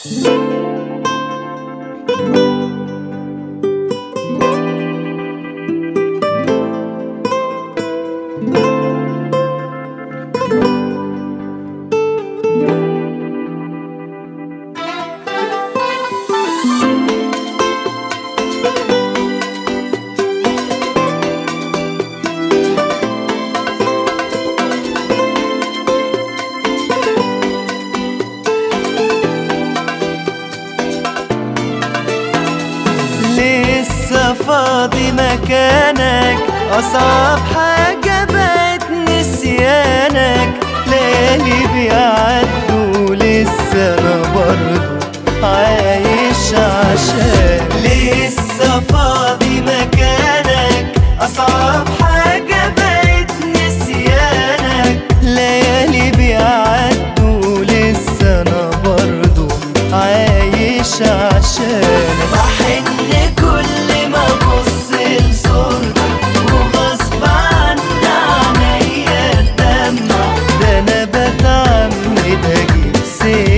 لسه فاضي مكانك أصعب حاجة بقت نسيانك ليالي بيعدوا لسه أنا برضه عايش عشان لسه فاضي مكانك أصعب حاجة بقت نسيانك ليالي بيعدوا لسه أنا برضه عايش عشانك بحن كل ما ابص لصورتك وغصب عني عينيا الدمع ده انا بتعمد اجيب سيرتك